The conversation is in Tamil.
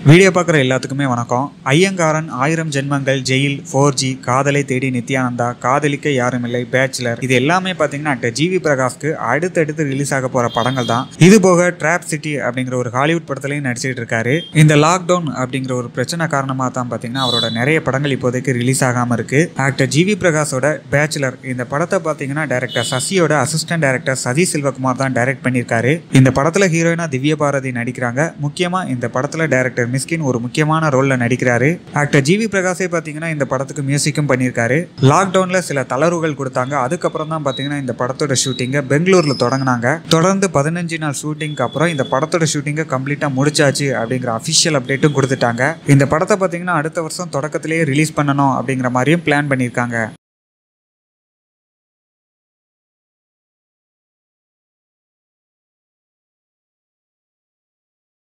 வீடியோ பார்க்குற எல்லாத்துக்குமே வணக்கம் ஐயங்காரன் ஆயிரம் ஜென்மங்கள் ஜெயில் ஃபோர் ஜி காதலை தேடி நித்யானந்தா காதலிக்க யாருமில்லை பேச்சுலர் இது எல்லாமே பார்த்தீங்கன்னா டாக்டர் ஜிவி பிரகாஷ்க்கு அடுத்தடுத்து ரிலீஸ் ஆக போகிற படங்கள் தான் இது போக ட்ராப் சிட்டி அப்படிங்கிற ஒரு ஹாலிவுட் படத்துலையும் நடிச்சிட்டு இருக்காரு இந்த லாக்டவுன் அப்படிங்கிற ஒரு பிரச்சனை காரணமாக தான் பார்த்தீங்கன்னா அவரோட நிறைய படங்கள் இப்போதைக்கு ரிலீஸ் ஆகாமல் இருக்கு ஆக்டர் ஜிவி பிரகாஷோட பேச்சுலர் இந்த படத்தை பார்த்தீங்கன்னா டைரக்டர் சசியோட அசிஸ்டன்ட் டைரக்டர் சதி செல்வகுமார் தான் டைரக்ட் பண்ணியிருக்காரு இந்த படத்தில் ஹீரோயினா திவ்ய பாரதி நடிக்கிறாங்க முக்கியமாக இந்த படத்தில் டைரக்டர் மிஸ்கின் ஒரு முக்கியமான ரோலில் நடிக்கிறாரு ஆக்டர் ஜிவி பிரகாஷே பார்த்தீங்கன்னா இந்த படத்துக்கு மியூசிக்கும் பண்ணியிருக்காரு லாக்டவுனில் சில தளர்வுகள் கொடுத்தாங்க அதுக்கப்புறம் தான் பார்த்தீங்கன்னா இந்த படத்தோட ஷூட்டிங்கை பெங்களூரில் தொடங்கினாங்க தொடர்ந்து பதினஞ்சு நாள் ஷூட்டிங்க்கு அப்புறம் இந்த படத்தோட ஷூட்டிங்கை கம்ப்ளீட்டாக முடிச்சாச்சு அப்படிங்கிற அஃபிஷியல் அப்டேட்டும் கொடுத்துட்டாங்க இந்த படத்தை பார்த்தீங்கன்னா அடுத்த வருஷம் தொடக்கத்திலேயே ரிலீஸ் பண்ணணும் அப்படிங்கிற மாதிரியும் பிளான் பண்ணியிருக்காங்க